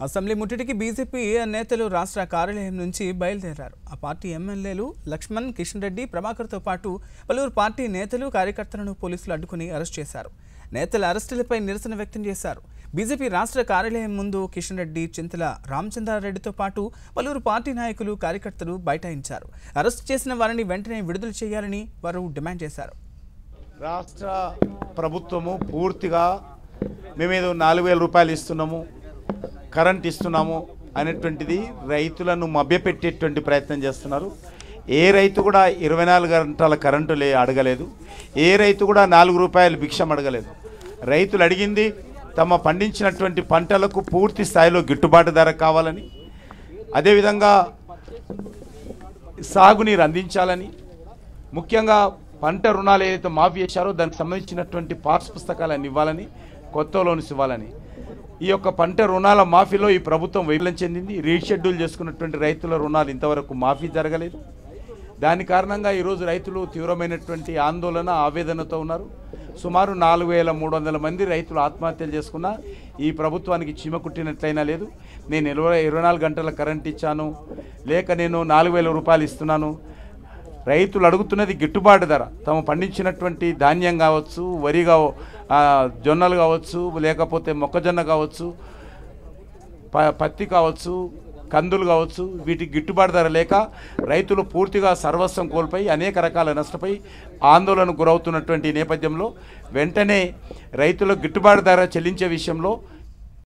assembly ముట్టడికి BJP నేతలు రాష్ట్ర కార్యాలయం నుంచి బయలుదేరారు ఆ పార్టీ ఎమ్మెల్యేలు లక్ష్మణ్ కిషన్ రెడ్డి ప్రభాకర్తో పాటు పలువురు పార్టీ నేతలు కార్యకర్తలను పోలీసులు అడ్డుకుని అరెస్ట్ చేశారు నేతల అరెస్టులపై నిరసన వ్యక్తం చేశారు బీజేపీ రాష్ట్ర కార్యాలయం ముందు కిషన్ రెడ్డి చింతల రామచంద్రారెడ్డితో పాటు పలువురు పార్టీ నాయకులు కార్యకర్తలు బైఠాయించారు అరెస్ట్ చేసిన వారిని వెంటనే విడుదల చేయాలని వారు డిమాండ్ చేశారు రాష్ట్ర ప్రభుత్వము పూర్తిగా మేమేదో నాలుగు వేల రూపాయలు ఇస్తున్నాము కరెంట్ ఇస్తున్నాము అనేటువంటిది రైతులను మభ్యపెట్టేటువంటి ప్రయత్నం చేస్తున్నారు ఏ రైతు కూడా ఇరవై నాలుగు గంటల కరెంటు లే అడగలేదు ఏ రైతు కూడా నాలుగు రూపాయలు భిక్షం అడగలేదు రైతులు అడిగింది తమ పండించినటువంటి పంటలకు పూర్తి స్థాయిలో గిట్టుబాటు ధర కావాలని అదేవిధంగా సాగునీరు అందించాలని ముఖ్యంగా పంట రుణాలు ఏదైతే మాఫీ చేశారో దానికి సంబంధించినటువంటి పాస్ పుస్తకాలను ఇవ్వాలని కొత్త లోన్స్ ఇవ్వాలని ఈ యొక్క పంట రుణాల మాఫీలో ఈ ప్రభుత్వం వైఫల్యం చెందింది రీషెడ్యూల్ చేసుకున్నటువంటి రైతుల రుణాలు ఇంతవరకు మాఫీ జరగలేదు దాని కారణంగా ఈరోజు రైతులు తీవ్రమైనటువంటి ఆందోళన ఆవేదనతో ఉన్నారు సుమారు నాలుగు వేల మూడు వందల మంది రైతులు ఆత్మహత్యలు చేసుకున్న ఈ ప్రభుత్వానికి చీమ కుట్టినట్లయినా లేదు నేను ఇరవై ఇరవై నాలుగు గంటల కరెంట్ ఇచ్చాను లేక నేను నాలుగు వేల రూపాయలు ఇస్తున్నాను రైతులు అడుగుతున్నది గిట్టుబాటు ధర తాము పండించినటువంటి ధాన్యం కావచ్చు వరి కావ ఆ, జొన్నలు కావచ్చు లేకపోతే మొక్కజొన్న కావచ్చు ప- పత్తి కావచ్చు కందులు కావచ్చు వీటికి గిట్టుబాటు ధర లేక రైతులు పూర్తిగా సర్వస్వం కోల్పోయి అనేక రకాల నష్టపోయి ఆందోళనకు గురవుతున్నటువంటి నేపథ్యంలో వెంటనే రైతులకు గిట్టుబాటు ధర చెల్లించే విషయంలో